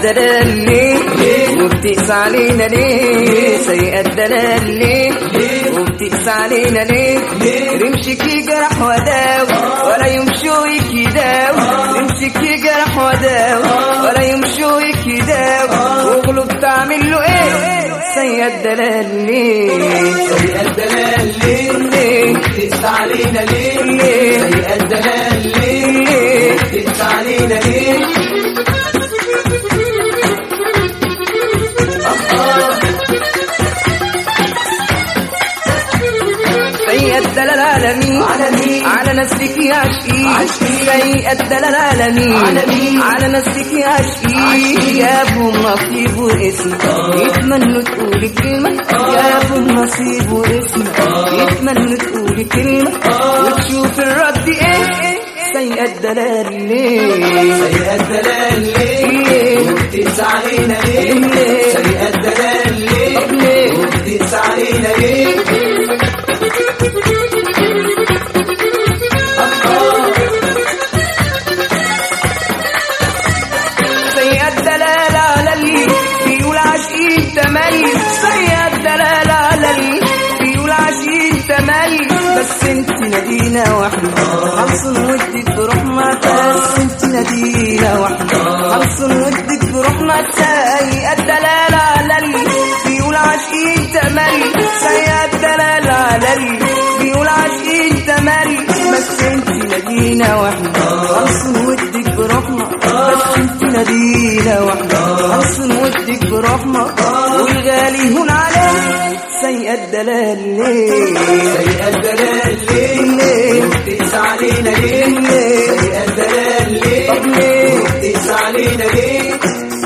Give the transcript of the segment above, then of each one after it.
الدلال ليه وبتقسى علينا ليه سيئة الدلال ليه وبتقسى علينا ليه رمشك يجرح وداوي ولا يمشوك يداوي رمشك يجرح وداوي ولا يمشوك يداوي وغلب تعمل له ايه سيئة الدلال ليه سيئة الدلال ليه ليه تقسى علينا ليه ليه سيئة الدلال ليه ليه تقسى علينا ليه سيئة الدلال عالمي على مين؟ على نسلك يا عشقي عشقي. سيئة الدلال عالمي على مين؟ على نسلك يا عشقي عشقي. جابوا نصيب واسم يتمنوا تقولي كلمة جابوا نصيب واسم يتمنوا تقولي كلمة وتشوف الرد ايه سيئة الدلال ليه سيئة الدلال ليه ليه تقسى علينا ليه ليه؟ سيئة الدلال ليه طب ليه تقسى علينا ليه سيئة الدلال على اللي بيقول عاشقين تملي سيئة الدلال على اللي بيقول عاشقين تملي بس انت نادينا واحدة خلص ودك بروحنا بس انت نادينا واحدة خلص ودك بروحنا سيئة الدلال على اللي بيقول عاشقين تملي سيئة الدلال على اللي بيقول عاشقين تملي بس انت نادينا واحدة خلص ودك بروحنا بس انت نادينا واحدة خلص ودك بروحنا والغالي هون عليك سيئة الدلال ليه سيئة الدلال ليه ليه تقسى علينا ليه ليه سيئة الدلال ليه طب ليه تقسى علينا ليه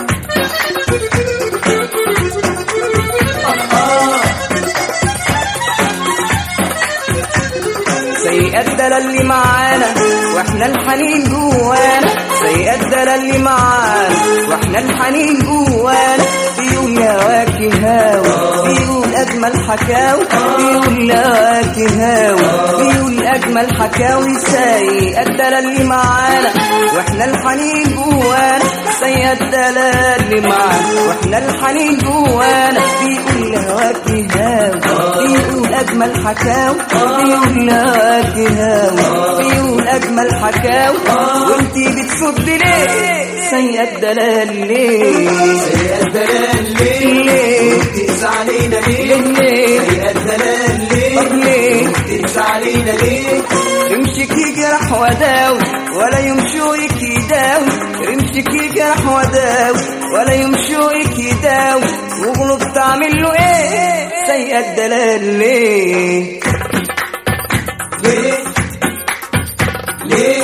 سيئة الدلال اللي معانا واحنا الحنين جوانا سيئة الدلال اللي معانا واحنا الحنين جوانا بيقول يا واكي هاوي بيقول اجمل حكاوي بيقول يا واكي هاوي بيقول اجمل حكاوي سيئة الدلال اللي معانا واحنا الحنين جوانا سيئة الدلال اللي معانا واحنا الحنين جوانا بيقول يا واكي هاوي بيقول اجمل حكاوي بيقول يا واكي هاوي بيقول اجمل حكاوي وانتي بتصد ليه سيئة الدلال ليه سيئة الدلال ليه ليه تقسى علينا ليه ليه سيئة الدلال طب ليه ليه تقسى علينا ليه رمشك يجرح وداوي ولا يمشوك يداوي رمشك يجرح وداوي ولا يمشوك يداوي وغلط تعمل له ايه سيئة الدلال ليه ليه ليه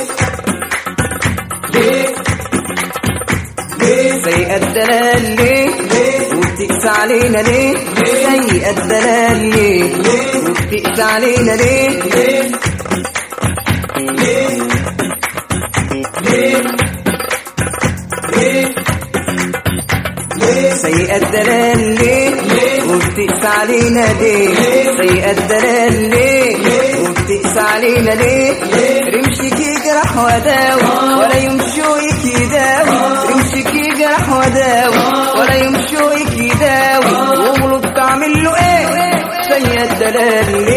ليه ليه سيئة الدلال ليه ليه وبتقسى علينا ليه سيئة الدلال ليه وبتقسى علينا ليه ليه ليه ليه ليه ليه سيئة الدلال ليه وبتقسى علينا ليه سيئة الدلال ليه وبتقسى علينا ليه رمشك يجرح وداوي ولا يمشوك يداوي رمشك يجرح وداوي ولا يمشوك يداوي وغلط تعمل له ايه سيئة الدلال